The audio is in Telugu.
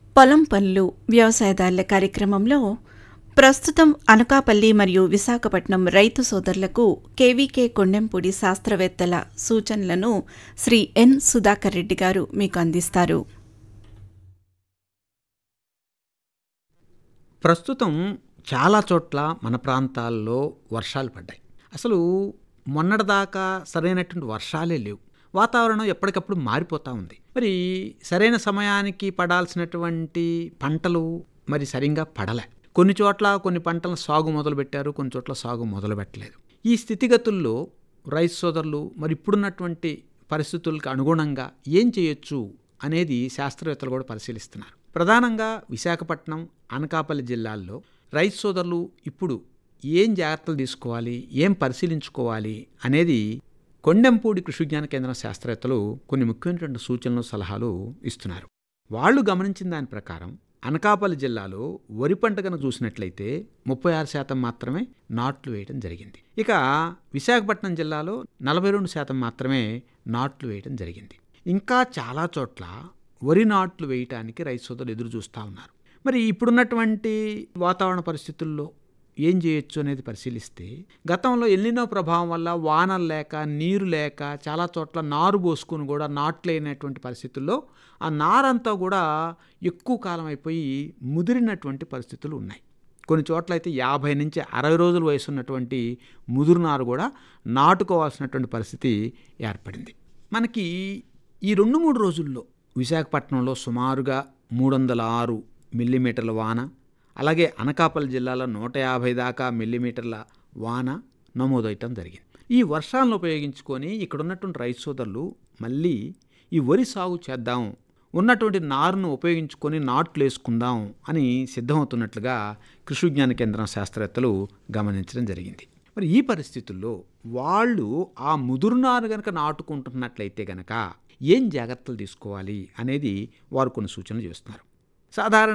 పొలం పనులు వ్యవసాయదారుల కార్యక్రమంలో ప్రస్తుతం అనకాపల్లి మరియు విశాఖపట్నం రైతు సోదరులకు కేవీకే కొండెంపూడి శాస్త్రవేత్తల సూచనలను శ్రీ ఎన్ సుధాకర్ రెడ్డి గారు మీకు అందిస్తారు ప్రస్తుతం చాలా చోట్ల మన ప్రాంతాల్లో వర్షాలు పడ్డాయి అసలు మొన్నటిదాకా సరైనటువంటి వర్షాలే లేవు వాతావరణం ఎప్పటికప్పుడు మారిపోతూ ఉంది మరి సరైన సమయానికి పడాల్సినటువంటి పంటలు మరి సరిగ్గా పడలే కొన్ని చోట్ల కొన్ని పంటల సాగు మొదలుపెట్టారు కొన్ని చోట్ల సాగు మొదలు పెట్టలేదు ఈ స్థితిగతుల్లో రైతు సోదరులు మరి ఇప్పుడున్నటువంటి పరిస్థితులకు అనుగుణంగా ఏం చేయొచ్చు అనేది శాస్త్రవేత్తలు కూడా పరిశీలిస్తున్నారు ప్రధానంగా విశాఖపట్నం అనకాపల్లి జిల్లాల్లో రైతు సోదరులు ఇప్పుడు ఏం జాగ్రత్తలు తీసుకోవాలి ఏం పరిశీలించుకోవాలి అనేది కొండెంపూడి కృషి విజ్ఞాన కేంద్రం శాస్త్రవేత్తలు కొన్ని ముఖ్యమైనటువంటి సూచనలు సలహాలు ఇస్తున్నారు వాళ్ళు గమనించిన దాని ప్రకారం అనకాపల్లి జిల్లాలో వరి పంట కనుక చూసినట్లయితే ముప్పై ఆరు శాతం మాత్రమే నాట్లు వేయడం జరిగింది ఇక విశాఖపట్నం జిల్లాలో నలభై రెండు శాతం మాత్రమే నాట్లు వేయడం జరిగింది ఇంకా చాలా చోట్ల వరి నాట్లు వేయటానికి రైతు సోదరులు ఎదురు చూస్తూ ఉన్నారు మరి ఇప్పుడున్నటువంటి వాతావరణ పరిస్థితుల్లో ఏం చేయొచ్చు అనేది పరిశీలిస్తే గతంలో ఎల్లినో ప్రభావం వల్ల వానలు లేక నీరు లేక చాలా చోట్ల నారు పోసుకుని కూడా నాట్లేనటువంటి పరిస్థితుల్లో ఆ నారంతా కూడా ఎక్కువ కాలం అయిపోయి ముదిరినటువంటి పరిస్థితులు ఉన్నాయి కొన్ని చోట్ల అయితే యాభై నుంచి అరవై రోజుల వయసు ఉన్నటువంటి ముదురు నారు కూడా నాటుకోవాల్సినటువంటి పరిస్థితి ఏర్పడింది మనకి ఈ రెండు మూడు రోజుల్లో విశాఖపట్నంలో సుమారుగా మూడు వందల ఆరు మిల్లీమీటర్ల వాన అలాగే అనకాపల్లి జిల్లాలో నూట యాభై దాకా మిల్లీమీటర్ల వాన నమోదవటం జరిగింది ఈ వర్షాలను ఉపయోగించుకొని ఇక్కడ ఉన్నటువంటి రైతు సోదరులు మళ్ళీ ఈ వరి సాగు చేద్దాం ఉన్నటువంటి నారును ఉపయోగించుకొని నాట్లు వేసుకుందాం అని సిద్ధమవుతున్నట్లుగా కృషి విజ్ఞాన కేంద్రం శాస్త్రవేత్తలు గమనించడం జరిగింది మరి ఈ పరిస్థితుల్లో వాళ్ళు ఆ ముదురునారు గనక నాటుకుంటున్నట్లయితే గనక ఏం జాగ్రత్తలు తీసుకోవాలి అనేది వారు కొన్ని సూచనలు చేస్తున్నారు సాధారణ